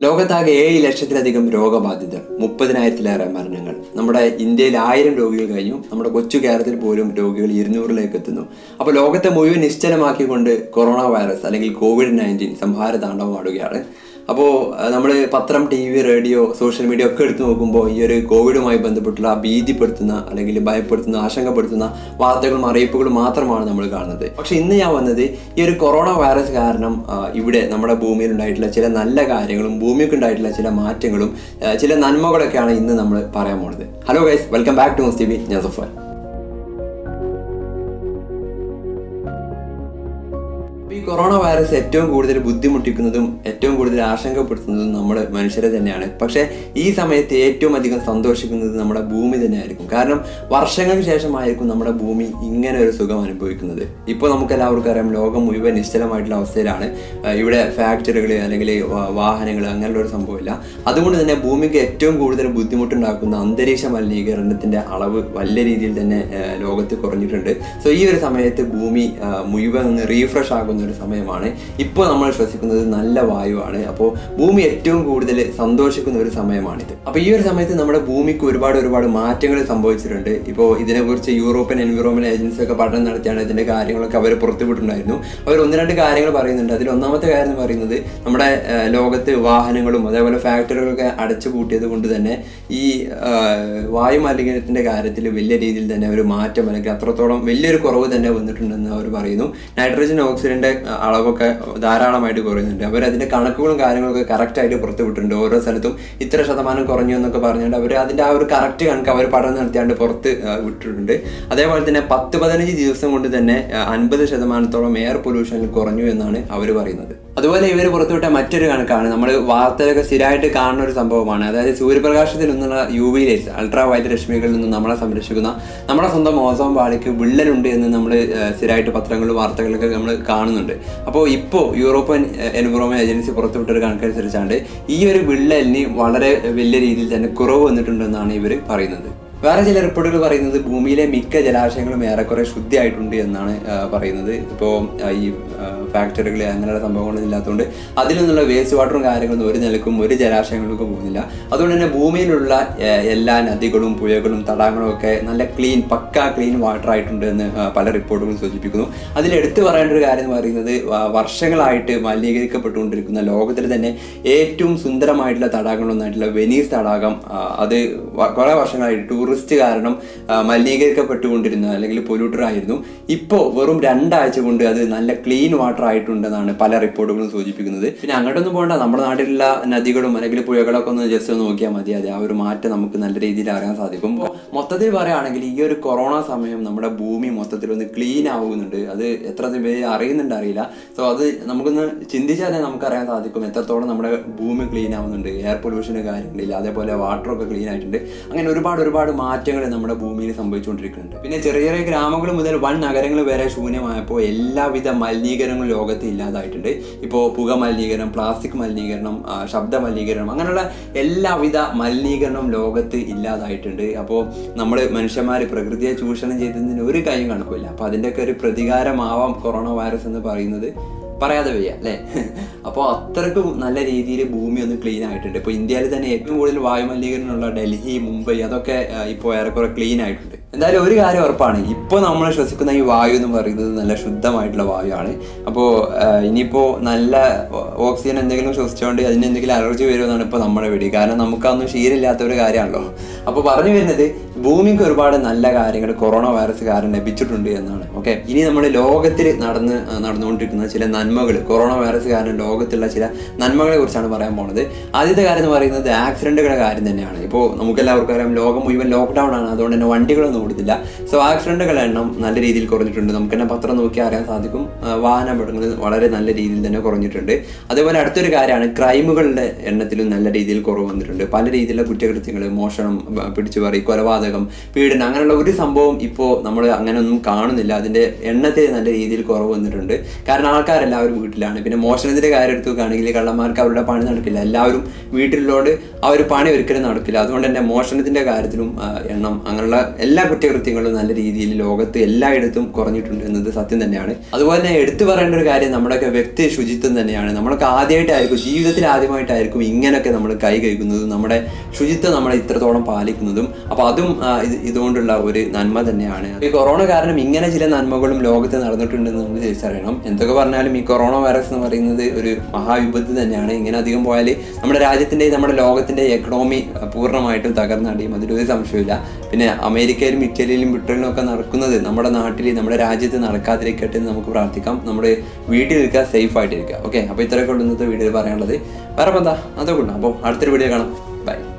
ലോകത്താകെ ഏഴ് ലക്ഷത്തിലധികം രോഗബാധിതർ മുപ്പതിനായിരത്തിലേറെ മരണങ്ങൾ നമ്മുടെ ഇന്ത്യയിൽ ആയിരം രോഗികൾ കഴിഞ്ഞു നമ്മുടെ കൊച്ചു കേരളത്തിൽ പോലും രോഗികൾ ഇരുന്നൂറിലേക്ക് എത്തുന്നു അപ്പോൾ ലോകത്തെ മുഴുവൻ നിശ്ചലമാക്കിക്കൊണ്ട് കൊറോണ വൈറസ് അല്ലെങ്കിൽ കോവിഡ് നയൻറ്റീൻ സംഹാര താണ്ഡവമാടുകയാണ് അപ്പോൾ നമ്മൾ പത്രം T V radio social media ഒക്കെ എടുത്തു നോക്കുമ്പോൾ ഈ ഒരു കോവിഡുമായി ബന്ധപ്പെട്ടുള്ള ഭീതിപ്പെടുത്തുന്ന അല്ലെങ്കിൽ ഭയപ്പെടുത്തുന്ന ആശങ്കപ്പെടുത്തുന്ന വാർത്തകളും അറിയിപ്പുകളും മാത്രമാണ് നമ്മൾ കാണുന്നത് പക്ഷെ ഇന്ന് ഞാൻ വന്നത് ഈ ഒരു കൊറോണ വൈറസ് കാരണം ആ, ഇവിടെ നമ്മുടെ ഭൂമിയിൽ ഉണ്ടായിട്ടുള്ള ചില നല്ല കാര്യങ്ങളും ഭൂമിക്ക് ഉണ്ടായിട്ടുള്ള ചില മാറ്റങ്ങളും ആ, ചില നന്മകളൊക്കെയാണ് ഇന്ന് നമ്മൾ പറയാൻ പോണത് hello guys welcome back to Mus T V ഞാൻ സഫാൻ അപ്പൊ ഈ കൊറോണ വൈറസ് ഏറ്റവും കൂടുതൽ ബുദ്ധിമുട്ടിക്കുന്നതും ഏറ്റവും കൂടുതൽ ആശങ്കപ്പെടുത്തുന്നതും നമ്മൾ മനുഷ്യരെ തന്നെയാണ് പക്ഷേ ഈ സമയത്ത് ഏറ്റവും അധികം സന്തോഷിക്കുന്നത് നമ്മുടെ ഭൂമി തന്നെയായിരിക്കും കാരണം വർഷങ്ങൾക്ക് ശേഷമായിരിക്കും നമ്മുടെ ഭൂമി ഇങ്ങനെ ഒരു സുഖം അനുഭവിക്കുന്നത് ഇപ്പോൾ നമുക്ക് എല്ലാവർക്കും അറിയാം ലോകം മുഴുവൻ നിശ്ചലമായിട്ടുള്ള അവസ്ഥയിലാണ് ആ, ഇവിടെ ഫാക്ടറികൾ അല്ലെങ്കിൽ വാഹനങ്ങൾ അങ്ങനെയുള്ള ഒരു സംഭവമില്ല അതുകൊണ്ട് തന്നെ ഭൂമിക്ക് ഏറ്റവും കൂടുതൽ ബുദ്ധിമുട്ടുണ്ടാക്കുന്ന അന്തരീക്ഷ മലിനീകരണത്തിന്റെ അളവ് വലിയ രീതിയിൽ തന്നെ ആ, ലോകത്ത് കുറഞ്ഞിട്ടുണ്ട് സോ ഈ ഒരു സമയത്ത് ഭൂമി ആ, മുഴുവൻ ഒന്ന് റീഫ്രഷ് ആകുന്ന ഒരു സമയമാണ് ഇപ്പോൾ നമ്മൾ ശ്വസിക്കുന്നത് നല്ല വായുവാണ് അപ്പോൾ ഭൂമി ഏറ്റവും കൂടുതൽ സന്തോഷിക്കുന്ന ഒരു സമയമാണിത് അപ്പോൾ ഈ ഒരു സമയത്ത് നമ്മുടെ ഭൂമിക്ക് ഒരുപാട് ഒരുപാട് മാറ്റങ്ങൾ സംഭവിച്ചിട്ടുണ്ട് ഇപ്പോൾ ഇതിനെക്കുറിച്ച് യൂറോപ്യൻ എൻവിറോൺമെന്റ് ഏജൻസി ഒക്കെ പഠനം നടത്തിയാണ് ഇതിന്റെ കാര്യങ്ങളൊക്കെ അവർ പുറത്തുവിട്ടുണ്ടായിരുന്നു അവർ ഒന്ന് രണ്ട് കാര്യങ്ങൾ പറയുന്നുണ്ട് അതിൽ ഒന്നാമത്തെ കാര്യം എന്ന് പറയുന്നത് നമ്മുടെ ആ, ലോകത്ത് വാഹനങ്ങളും അതേപോലെ ഫാക്ടറികളൊക്കെ അടച്ചു പൂട്ടിയത് കൊണ്ട് തന്നെ ഈ ആ, വായു മലിനീകരണത്തിന്റെ കാര്യത്തിൽ വലിയ രീതിയിൽ തന്നെ ഒരു മാറ്റം അല്ലെങ്കിൽ അത്രത്തോളം വലിയൊരു കുറവ് തന്നെ വന്നിട്ടുണ്ടെന്ന് അവർ പറയുന്നു നൈട്രജൻ ഓക്സിജന്റെ അളവൊക്കെ ധാരാളമായിട്ട് കുറയുന്നുണ്ട് അവർ അതിന്റെ കണക്കുകളും കാര്യങ്ങളൊക്കെ കറക്റ്റ് ആയിട്ട് പുറത്തുവിട്ടിട്ടുണ്ട് ഓരോ സ്ഥലത്തും ഇത്ര ശതമാനം കുറഞ്ഞു എന്നൊക്കെ പറഞ്ഞുകൊണ്ട് അവർ അതിന്റെ ആ ഒരു കറക്റ്റ് കണക്ക് അവർ പഠനം നടത്തിയാണ്ട് പുറത്ത് ആ, വിട്ടിട്ടുണ്ട് അതേപോലെ തന്നെ പത്ത് പതിനഞ്ച് ദിവസം കൊണ്ട് തന്നെ അൻപത് ശതമാനത്തോളം എയർ പൊല്യൂഷൻ കുറഞ്ഞു എന്നാണ് അവർ പറയുന്നത് അതുപോലെ ഇവർ പുറത്തുവിട്ട മറ്റൊരു കണക്കാണ് നമ്മൾ വാർത്തയിലൊക്കെ സ്ഥിരമായിട്ട് കാണുന്ന ഒരു സംഭവമാണ് അതായത് സൂര്യപ്രകാശത്തിൽ നിന്നുള്ള U V lights ultra violet രശ്മികളിൽ നിന്ന് നമ്മളെ സംരക്ഷിക്കുന്ന നമ്മുടെ സ്വന്തം ഓസോൺ പാളിക്ക് വിള്ളലുണ്ട് എന്ന് നമ്മൾ സ്ഥിരമായിട്ട് പത്രങ്ങളിലും വാർത്തകളിലൊക്കെ നമ്മൾ കാണുന്നുണ്ട് അപ്പോൾ ഇപ്പോൾ യൂറോപ്യൻ എൻവിറോൺമെന്റ് ഏജൻസി പുറത്തുവിട്ട ഒരു കണക്കനുസരിച്ചാണ്ട് ഈ ഒരു വിള്ളലിന് വളരെ വലിയ രീതിയിൽ തന്നെ കുറവ് വന്നിട്ടുണ്ടെന്നാണ് ഇവർ പറയുന്നത് വേറെ ചില റിപ്പോർട്ടുകൾ പറയുന്നത് ഭൂമിയിലെ മിക്ക ജലാശയങ്ങളും ഏറെക്കുറെ ശുദ്ധിയായിട്ടുണ്ട് എന്നാണ് ആ, പറയുന്നത് ഇപ്പോൾ ഈ ഫാക്ടറികൾ അങ്ങനെയുള്ള സംഭവങ്ങളൊന്നും ഇല്ലാത്തതുകൊണ്ട് അതിൽ നിന്നുള്ള വേസ്റ്റ് വാട്ടറും കാര്യങ്ങളൊന്നും ഒരു നിലക്കും ഒരു ജലാശയങ്ങൾക്കും പോകുന്നില്ല അതുകൊണ്ട് തന്നെ ഭൂമിയിലുള്ള ആ, എല്ലാ നദികളും പുഴകളും തടാകങ്ങളും ഒക്കെ നല്ല ക്ലീൻ പക്ക ക്ലീൻ വാട്ടർ ആയിട്ടുണ്ട് എന്ന് ആ, പല റിപ്പോർട്ടുകളും സൂചിപ്പിക്കുന്നു അതിൽ എടുത്തു പറയേണ്ട ഒരു കാര്യം എന്ന് പറയുന്നത് വ- വർഷങ്ങളായിട്ട് മലിനീകരിക്കപ്പെട്ടുകൊണ്ടിരിക്കുന്ന ലോകത്തിൽ തന്നെ ഏറ്റവും സുന്ദരമായിട്ടുള്ള തടാകങ്ങളൊന്നായിട്ടുള്ള വെനീസ് തടാകം ആ, അത് വ- കുറേ വർഷങ്ങളായിട്ട് ടൂറിസ്റ്റ് കാരണം ആ, മലിനീകരിക്കപ്പെട്ടുകൊണ്ടിരുന്ന അല്ലെങ്കിൽ പൊല്യൂട്ടർ ആയിരുന്നു ഇപ്പോൾ വെറും രണ്ടാഴ്ച കൊണ്ട് അത് നല്ല ക്ലീൻ വാട്ടർ ആയിട്ടുണ്ടെന്നാണ് പല റിപ്പോർട്ടുകളും സൂചിപ്പിക്കുന്നത് പിന്നെ അങ്ങോട്ടൊന്നും പോകണ്ട നമ്മുടെ നാട്ടിലുള്ള നദികളും അല്ലെങ്കിൽ പുഴകളൊക്കെ ഒന്ന് ജസ്റ്റ് ഒന്ന് നോക്കിയാൽ മതി അത് ആ ഒരു മാറ്റം നമുക്ക് നല്ല രീതിയിൽ അറിയാൻ സാധിക്കും ഇപ്പൊ മൊത്തത്തിൽ പറയുകയാണെങ്കിൽ ഈ ഒരു കൊറോണ സമയം നമ്മുടെ ഭൂമി മൊത്തത്തിൽ ഒന്ന് ക്ലീൻ ആവുന്നുണ്ട് അത് എത്ര പേര് അറിയുന്നുണ്ട് അറിയില്ല സോ അത് നമുക്കൊന്ന് ചിന്തിച്ചാൽ തന്നെ നമുക്കറിയാൻ സാധിക്കും എത്രത്തോളം നമ്മുടെ ഭൂമി ക്ലീൻ ആവുന്നുണ്ട് എയർ പൊല്യൂഷന് കാര്യങ്ങളില്ല അതേപോലെ വാട്ടറൊക്കെ ക്ലീൻ ആയിട്ടുണ്ട് അങ്ങനെ ഒരുപാട് ഒരുപാട് മാറ്റങ്ങൾ നമ്മുടെ ഭൂമിയിൽ സംഭവിച്ചുകൊണ്ടിരിക്കുന്നുണ്ട് പിന്നെ ചെറിയ ചെറിയ ഗ്രാമങ്ങൾ മുതൽ വൻ നഗരങ്ങൾ വരെ ശൂന്യമായപ്പോൾ എല്ലാവിധ മലിനീകരണങ്ങളും ലോകത്ത് ഇല്ലാതായിട്ടുണ്ട് ഇപ്പോൾ പുക മലിനീകരണം പ്ലാസ്റ്റിക് മലിനീകരണം ആ, ശബ്ദ മലിനീകരണം അങ്ങനെയുള്ള എല്ലാവിധ മലിനീകരണവും ലോകത്ത് ഇല്ലാതായിട്ടുണ്ട് അപ്പോൾ നമ്മൾ മനുഷ്യന്മാർ പ്രകൃതിയെ ചൂഷണം ചെയ്തതിന് ഒരു കാര്യം കണക്കില്ല അപ്പോൾ അതിൻ്റെയൊക്കെ ഒരു പ്രതികാരമാവാം കൊറോണ വൈറസ് എന്ന് പറയുന്നത് പറയാതെ വയ്യ അല്ലേ അപ്പോൾ അത്രക്കും നല്ല രീതിയിൽ ഭൂമി ഒന്ന് ക്ലീൻ ആയിട്ടുണ്ട് ഇപ്പോൾ ഇന്ത്യയിൽ തന്നെ ഏറ്റവും കൂടുതൽ വായുമലിനീകരണമുള്ള ഡൽഹി മുംബൈ അതൊക്കെ ആ, ഇപ്പോൾ ഏറെക്കുറെ ക്ലീൻ ആയിട്ടുണ്ട് എന്തായാലും ഒരു കാര്യം ഉറപ്പാണ് ഇപ്പോൾ നമ്മൾ ശ്വസിക്കുന്ന ഈ വായു എന്ന് പറയുന്നത് നല്ല ശുദ്ധമായിട്ടുള്ള വായുവാണ് അപ്പോൾ ഇനിയിപ്പോൾ നല്ല ഓക്സിജൻ എന്തെങ്കിലും ശ്വസിച്ചുകൊണ്ട് അതിന് എന്തെങ്കിലും അലർജി വരുമെന്നാണ് ഇപ്പോൾ നമ്മുടെ വീട് കാരണം നമുക്കതൊന്നും ശീലമില്ലാത്ത ഒരു കാര്യമാണല്ലോ അപ്പോൾ പറഞ്ഞു വരുന്നത് ഭൂമിക്ക് ഒരുപാട് നല്ല കാര്യങ്ങൾ കൊറോണ വൈറസ് കാരണം ലഭിച്ചിട്ടുണ്ട് എന്നാണ് ഓക്കെ ഇനി നമ്മൾ ലോകത്തിൽ നടന്ന് ആ, നടന്നുകൊണ്ടിരിക്കുന്ന ചില നന്മകൾ കൊറോണ വൈറസ് കാരണം ലോകത്തുള്ള ചില നന്മകളെ കുറിച്ചാണ് പറയാൻ പോണത് ആദ്യത്തെ കാര്യം എന്ന് പറയുന്നത് ആക്സിഡന്റുകളുടെ കാര്യം തന്നെയാണ് ഇപ്പോൾ നമുക്കെല്ലാവർക്കും അറിയാം ലോകം മുഴുവൻ ലോക്ക്ഡൗൺ ആണ് അതുകൊണ്ട് തന്നെ വണ്ടികളൊന്നും ഓടുന്നില്ല സോ ആക്സിഡന്റുകളുടെ എണ്ണം നല്ല രീതിയിൽ കുറഞ്ഞിട്ടുണ്ട് നമുക്ക് തന്നെ പത്രം നോക്കി അറിയാൻ സാധിക്കും ആ, വാഹന അപകടങ്ങൾ വളരെ നല്ല രീതിയിൽ തന്നെ കുറഞ്ഞിട്ടുണ്ട് അതേപോലെ അടുത്തൊരു കാര്യമാണ് ക്രൈമുകളുടെ എണ്ണത്തിലും നല്ല രീതിയിൽ കുറവ് വന്നിട്ടുണ്ട് പല രീതിയിലുള്ള കുറ്റകൃത്യങ്ങൾ മോഷണം ബ- പിടിച്ചുപറി കൊലപാതകം പീഡനം അങ്ങനെയുള്ള ഒരു സംഭവം ഇപ്പോൾ നമ്മൾ അങ്ങനെയൊന്നും കാണുന്നില്ല അതിന്റെ എണ്ണത്തിൽ നല്ല രീതിയിൽ കുറവ് വന്നിട്ടുണ്ട് കാരണം ആൾക്കാരെല്ലാവരും വീട്ടിലാണ് പിന്നെ മോഷണത്തിന്റെ കാര്യം എടുത്ത് നോക്കുകയാണെങ്കിൽ കള്ളന്മാർക്ക് അവരുടെ പണി നടക്കില്ല എല്ലാവരും വീട്ടിലോട് ആ ഒരു പണി ഒരിക്കലും നടക്കില്ല അതുകൊണ്ട് തന്നെ മോഷണത്തിന്റെ കാര്യത്തിലും ആ, എണ്ണം അങ്ങനെയുള്ള എല്ലാ കുറ്റകൃത്യങ്ങളും നല്ല രീതിയിൽ ലോകത്ത് എല്ലായിടത്തും കുറഞ്ഞിട്ടുണ്ട് എന്നത് സത്യം തന്നെയാണ് അതുപോലെ തന്നെ എടുത്തു പറയേണ്ട ഒരു കാര്യം നമ്മുടെയൊക്കെ വ്യക്തി ശുചിത്വം തന്നെയാണ് നമ്മളൊക്കെ ആദ്യമായിട്ടായിരിക്കും ജീവിതത്തിൽ ആദ്യമായിട്ടായിരിക്കും ഇങ്ങനെയൊക്കെ നമ്മൾ കൈ കഴിക്കുന്നതും നമ്മുടെ ശുചിത്വം നമ്മളെ ഇത്രത്തോളം പാലിക്കുന്നതും അപ്പോൾ അതും ആ, ഇത് ഇതുകൊണ്ടുള്ള ഒരു നന്മ തന്നെയാണ് ഈ കൊറോണ കാരണം ഇങ്ങനെ ചില നന്മകളും ലോകത്ത് നടന്നിട്ടുണ്ടെന്ന് നമ്മൾ തിരിച്ചറിയണം എന്തൊക്കെ പറഞ്ഞാലും ഈ കൊറോണ വൈറസ് എന്ന് പറയുന്നത് ഒരു മഹാവിപത്ത് തന്നെയാണ് ഇങ്ങനെ അധികം പോയാൽ നമ്മുടെ രാജ്യത്തിന്റെ നമ്മുടെ ലോകത്തിന്റെ എക്കണോമി പൂർണ്ണമായിട്ടും തകർന്നടിയും അതിലൊരു സംശയമില്ല പിന്നെ അമേരിക്കയിലും ഇറ്റലിയിലും ബ്രിട്ടനിലും ഒക്കെ നടക്കുന്നത് നമ്മുടെ നാട്ടിൽ നമ്മുടെ രാജ്യത്ത് നടക്കാതിരിക്കട്ടെ എന്ന് നമുക്ക് പ്രാർത്ഥിക്കാം നമ്മുടെ വീട്ടിലിരിക്കുക സേഫ് ആയിട്ടിരിക്കുക ഓക്കെ അപ്പോൾ ഇത്രയൊക്കെ ഉള്ളൂ ഇന്നത്തെ വീഡിയോയിൽ പറയാനുള്ളത് വേറെ എന്താ അതൊക്കെ ഉണ്ടോ അപ്പോൾ അടുത്തൊരു വീഡിയോ കാണാം ബൈ